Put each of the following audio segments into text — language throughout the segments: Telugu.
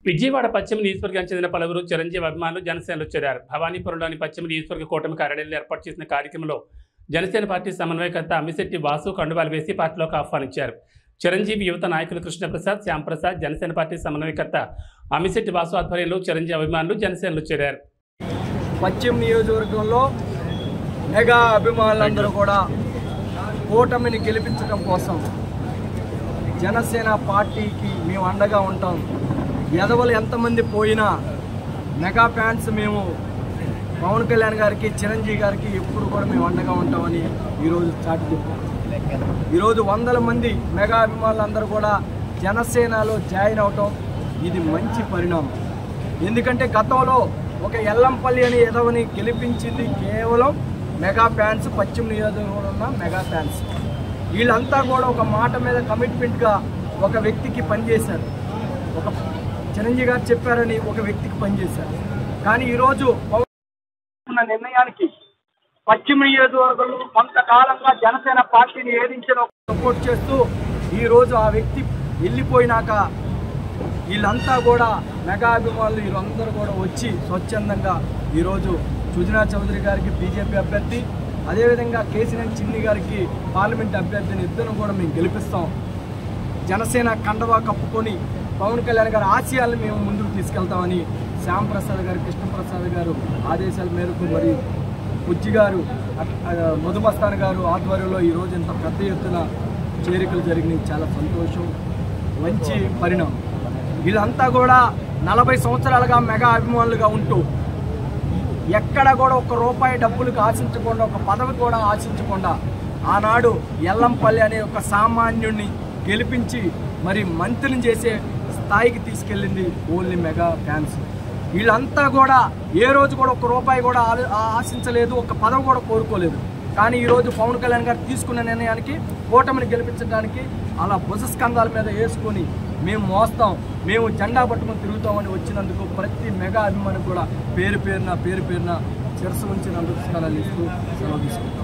విజయవాడ పశ్చిమ నియోజకవర్గానికి చెందిన పలువురు చిరంజీవి అభిమానులు జనసేనలో చేరారు భవానీపురంలోని పశ్చిమ నియోజకవర్గ కూటమి కార్యాలయంలో ఏర్పాటు చేసిన కార్యక్రమంలో జనసేన పార్టీ సమన్వయకర్త అమ్మిశెట్టి వాసు కండువాలు వేసి పార్టీలోకి ఆహ్వానించారు చిరంజీవి యువత నాయకులు కృష్ణప్రసాద్ శ్యాంప్రసాద్ జనసేన పార్టీ సమన్వయకర్త అమ్మిశెట్టి వాసు ఆధ్వర్యంలో చిరంజీవి అభిమానులు జనసేనలో చేరారు పశ్చిమ నియోజకవర్గంలో మెగా అభిమానులందరూ కూడా కూటమిని గెలిపించడం కోసం జనసేన పార్టీకి మేము అండగా ఉంటాం ఎదవలు ఎంతమంది పోయినా మెగా ఫ్యాన్స్ మేము పవన్ కళ్యాణ్ గారికి చిరంజీవి గారికి ఎప్పుడు కూడా మేము అండగా ఉంటామని ఈరోజు చాటి చెప్పాం ఈరోజు వందల మంది మెగా అభిమానులందరూ కూడా జనసేనలో జాయిన్ అవటం ఇది మంచి పరిణామం ఎందుకంటే గతంలో ఒక ఎల్లంపల్లి అని ఎదవని గెలిపించింది కేవలం మెగా ఫ్యాన్స్ పశ్చిమ నియోజకవర్గంలో ఉన్న మెగా ఫ్యాన్స్ వీళ్ళంతా కూడా ఒక మాట మీద కమిట్మెంట్గా ఒక వ్యక్తికి పనిచేశారు ఒక చిరంజీవి గారు చెప్పారని ఒక వ్యక్తికి పనిచేశారు కానీ ఈరోజు పవన్ తీసుకున్న నిర్ణయానికి పశ్చిమ నియోజకవర్గంలో కొంతకాలంగా జనసేన పార్టీని ఏదించిన సపోర్ట్ చేస్తూ ఈ రోజు ఆ వ్యక్తి వెళ్ళిపోయినాక వీళ్ళంతా కూడా మెగా అభిమానులు వీళ్ళందరూ కూడా వచ్చి స్వచ్ఛందంగా ఈరోజు సుజనా చౌదరి గారికి బీజేపీ అభ్యర్థి అదేవిధంగా కేసీఆర్ చిన్ని గారికి పార్లమెంట్ అభ్యర్థిని ఇద్దరు కూడా మేము గెలిపిస్తాం జనసేన కండవా కప్పుకొని పవన్ కళ్యాణ్ గారి ఆశయాలను మేము ముందుకు తీసుకెళ్తామని శ్యామ్ ప్రసాద్ గారు కృష్ణప్రసాద్ గారు ఆదేశాల మేరకు మరి బుజ్జి గారు అట్- ఆ, మధుమస్తాన్ గారు ఆధ్వర్యంలో ఈరోజు ఇంత పెద్ద ఎత్తున చేరికలు జరిగినాయి చాలా సంతోషం మంచి పరిణామం వీళ్ళంతా కూడా నలభై సంవత్సరాలుగా మెగా అభిమానులుగా ఉంటూ ఎక్కడ కూడా ఒక రూపాయి డబ్బులకు ఆశించకుండా ఒక పదవి కూడా ఆశించకుండా ఆనాడు ఎల్లంపల్లి అనే ఒక సామాన్యుడిని గెలిపించి మరి మంత్రిని చేసే స్థాయికి తీసుకెళ్ళింది ఓన్లీ మెగా ఫ్యాన్స్ వీళ్ళంతా కూడా ఏ రోజు కూడా ఒక రూపాయి కూడా ఆ- ఆ- ఆశించలేదు ఒక పదవి కూడా కోరుకోలేదు కానీ ఈరోజు పవన్ కళ్యాణ్ గారు తీసుకున్న నిర్ణయానికి కూటమిని గెలిపించడానికి అలా భుజస్కంధాల మీద వేసుకొని మేము మోస్తాం మేము జెండా పట్టుకొని తిరుగుతామని వచ్చినందుకు ప్రతి మెగా అభిమాని కూడా పేరు పేరున పేరు పేరున శిరస్సు ఉంచి నమస్కారాలు ఇస్తూ సెలవు తీసుకుంటాం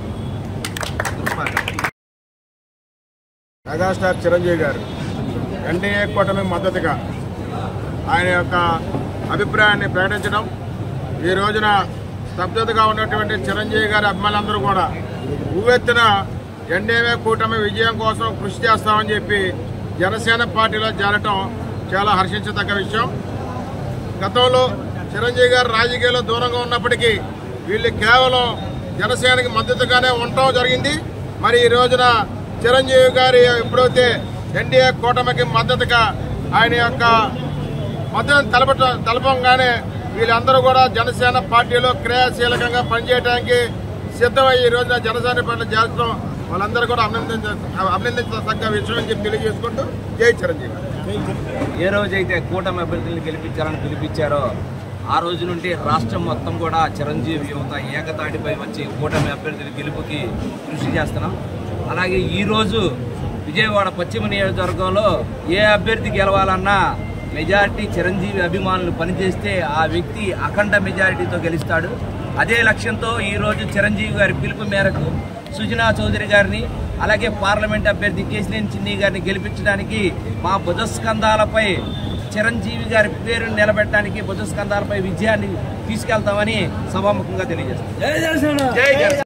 మెగాస్టార్ చిరంజీవి గారు ఎన్డీఏ కూటమి మద్దతుగా ఆయన యొక్క అభిప్రాయాన్ని ప్రకటించడం ఈ రోజున స్తబ్దతగా ఉన్నటువంటి చిరంజీవి గారి అభిమానులందరూ కూడా ఉవ్వెత్తున ఎన్డీఏ కూటమి విజయం కోసం కృషి చేస్తామని చెప్పి జనసేన పార్టీలో చేరటం చాలా హర్షించదగ్గ విషయం గతంలో చిరంజీవి గారు రాజకీయాల్లో దూరంగా ఉన్నప్పటికీ వీళ్ళు కేవలం జనసేనకి మద్దతుగానే ఉండటం జరిగింది మరి ఈ రోజున చిరంజీవి గారి ఎప్పుడైతే ఎన్డీఏ కూటమికి మద్దతుగా ఆయన యొక్క మద్దతు తెలపట తెలపంగానే వీళ్ళందరూ కూడా జనసేన పార్టీలో క్రియాశీలకంగా పనిచేయడానికి సిద్ధమై ఈ రోజున జనసేన పార్టీ చేస్తాం వాళ్ళందరూ కూడా అభినందించ అభినందించదగ్గ విషయం అని చెప్పి తెలియజేసుకుంటూ జై చిరంజీవి గారు ఏ రోజైతే కూటమి అభ్యర్థులను గెలిపించాలని పిలిపించారో ఆ రోజు నుండి రాష్ట్రం మొత్తం కూడా చిరంజీవి యువత ఏకతాటిపై వచ్చి కూటమి అభ్యర్థుల గెలుపుకి కృషి చేస్తున్నాం అలాగే ఈరోజు విజయవాడ పశ్చిమ నియోజకవర్గంలో ఏ అభ్యర్థి గెలవాలన్నా మెజారిటీ చిరంజీవి అభిమానులు పనిచేస్తే ఆ వ్యక్తి అఖండ మెజారిటీతో గెలుస్తాడు అదే లక్ష్యంతో ఈరోజు చిరంజీవి గారి పిలుపు మేరకు సుజనా చౌదరి గారిని అలాగే పార్లమెంట్ అభ్యర్థి కేసినేని చిన్ని గారిని గెలిపించడానికి మా భుజస్కంధాలపై చిరంజీవి గారి పేరును నిలబెట్టడానికి భుజస్కంధాలపై విజయాన్ని తీసుకెళ్తామని సభాముఖంగా తెలియజేస్తాం జై జనసేన